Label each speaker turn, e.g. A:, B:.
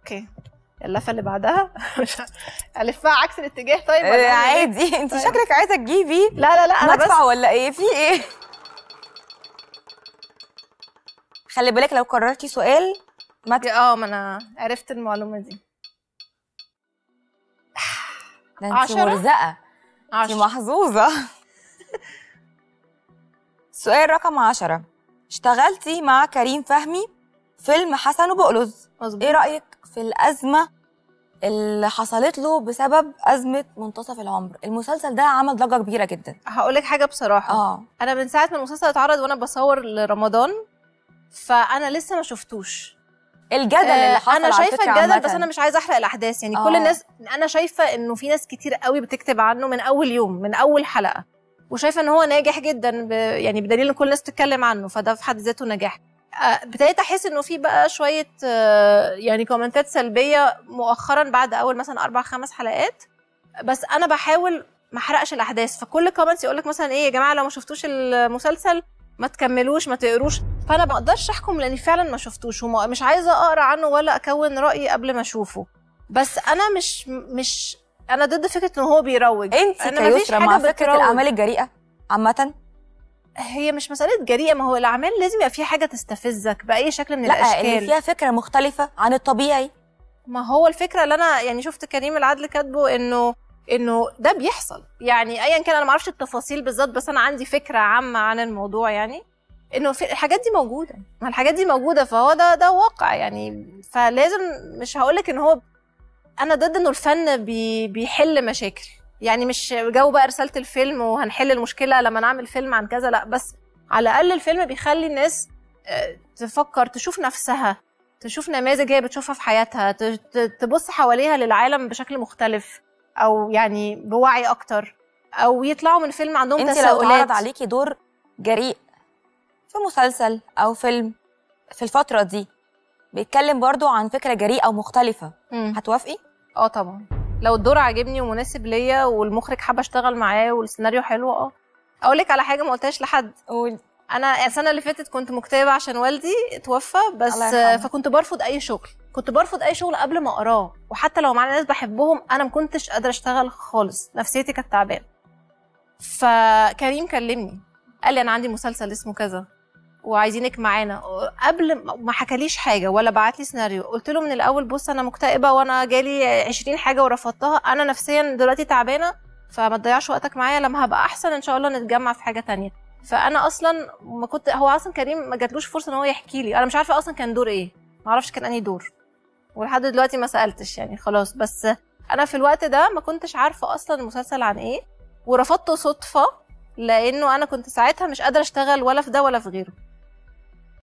A: اوكي اللفه اللي بعدها مش ه- الفها عكس الاتجاه طيب ولا
B: آه،
A: أعمل إيه؟
B: عادي انت
A: طيب.
B: شكلك عايزه تجيبي
A: لا لا لا انا بس
B: مدفع ولا ايه في ايه خلي بالك لو قررتي سؤال ما ت...
A: اه ما انا عرفت المعلومه دي
B: ده انت
A: عشرة؟
B: مرزقه انت
A: عشرة.
B: محظوظه سؤال رقم عشرة اشتغلتي مع كريم فهمي فيلم حسن وبقلظ
A: مظبوط
B: ايه رأيك في الأزمة اللي حصلت له بسبب أزمة منتصف العمر المسلسل ده عمل ضجة كبيرة جدا
A: هقول لك حاجه بصراحه
B: اه
A: انا من ساعه ما المسلسل اتعرض وانا بصور لرمضان فانا لسه ما شفتوش
B: الجدل اللي
A: آه،
B: حصل
A: انا
B: على
A: شايفه
B: فكرة
A: الجدل
B: عامةً.
A: بس انا مش عايزه احرق الاحداث يعني
B: آه.
A: كل الناس انا شايفه انه في ناس كتير قوي بتكتب عنه من اول يوم من اول حلقه وشايفه ان هو ناجح جدا ب... يعني بدليل ان كل الناس بتتكلم عنه فده في حد ذاته نجاح آه، ابتديت احس انه في بقى شويه آه، يعني كومنتات سلبيه مؤخرا بعد اول مثلا اربع خمس حلقات بس انا بحاول ما احرقش الاحداث فكل كومنتس يقول لك مثلا ايه يا جماعه لو ما شفتوش المسلسل ما تكملوش ما تقروش فانا ما اقدرش احكم لاني فعلا ما شفتوش ومش عايزه اقرا عنه ولا اكون رايي قبل ما اشوفه بس انا مش مش انا ضد فكره ان هو بيروج
B: انت
A: أنا مفيش
B: كيسرى
A: حاجة
B: مع فكرة
A: بتروج.
B: الأعمال الجريئة عامة
A: هي مش مساله جريئه ما هو الاعمال لازم يبقى فيها حاجه تستفزك باي شكل من
B: لا اللي
A: الاشكال
B: فيها فكرة مختلفة عن الطبيعي
A: ما هو الفكره اللي انا يعني شفت كريم العدل كاتبه انه انه ده بيحصل يعني ايا كان انا ما اعرفش التفاصيل بالظبط بس انا عندي فكره عامه عن الموضوع يعني انه في الحاجات دي موجوده ما الحاجات دي موجوده فهو ده ده واقع يعني فلازم مش هقولك ان هو انا ضد انه الفن بي بيحل مشاكل يعني مش جو بقى رساله الفيلم وهنحل المشكله لما نعمل فيلم عن كذا لا بس على الاقل الفيلم بيخلي الناس آه، تفكر تشوف نفسها تشوف نماذج هي بتشوفها في حياتها ت- ت- تبص حواليها للعالم بشكل مختلف او يعني بوعي اكتر او يطلعوا من فيلم عندهم
B: انت لو
A: تساؤلات
B: اتعرض عليكي دور جريء في مسلسل أو فيلم في الفترة دي بيتكلم برضو عن فكرة جريئة ومختلفة
A: مم.
B: هتوافقي؟
A: اه طبعا لو الدور عاجبني ومناسب ليا والمخرج حابه اشتغل معاه والسيناريو حلو اه اقول لك على حاجه ما قلتهاش لحد
B: قولي
A: انا السنه اللي فاتت كنت مكتئبه عشان والدي توفى بس
B: الله يرحمه.
A: فكنت برفض اي شغل كنت برفض اي شغل قبل ما اقراه وحتى لو معانا ناس بحبهم انا ما كنتش قادره اشتغل خالص نفسيتي كانت تعبانه فكريم كلمني قال لي انا عندي مسلسل اسمه كذا وعايزينك معانا قبل ما- ما حكاليش حاجه ولا بعت لي سيناريو قلت له من الاول بص انا مكتئبه وانا جالي 20 حاجه ورفضتها انا نفسيا دلوقتي تعبانه فما تضيعش وقتك معايا لما هبقى احسن ان شاء الله نتجمع في حاجه تانية فانا اصلا ما كنت هو اصلا كريم ما جاتلوش فرصه ان هو يحكي لي انا مش عارفه اصلا كان دور ايه ما اعرفش كان انهي دور ولحد دلوقتي ما سالتش يعني خلاص بس انا في الوقت ده ما كنتش عارفه اصلا المسلسل عن ايه ورفضته صدفه لانه انا كنت ساعتها مش قادره اشتغل ولا في ده ولا في غيره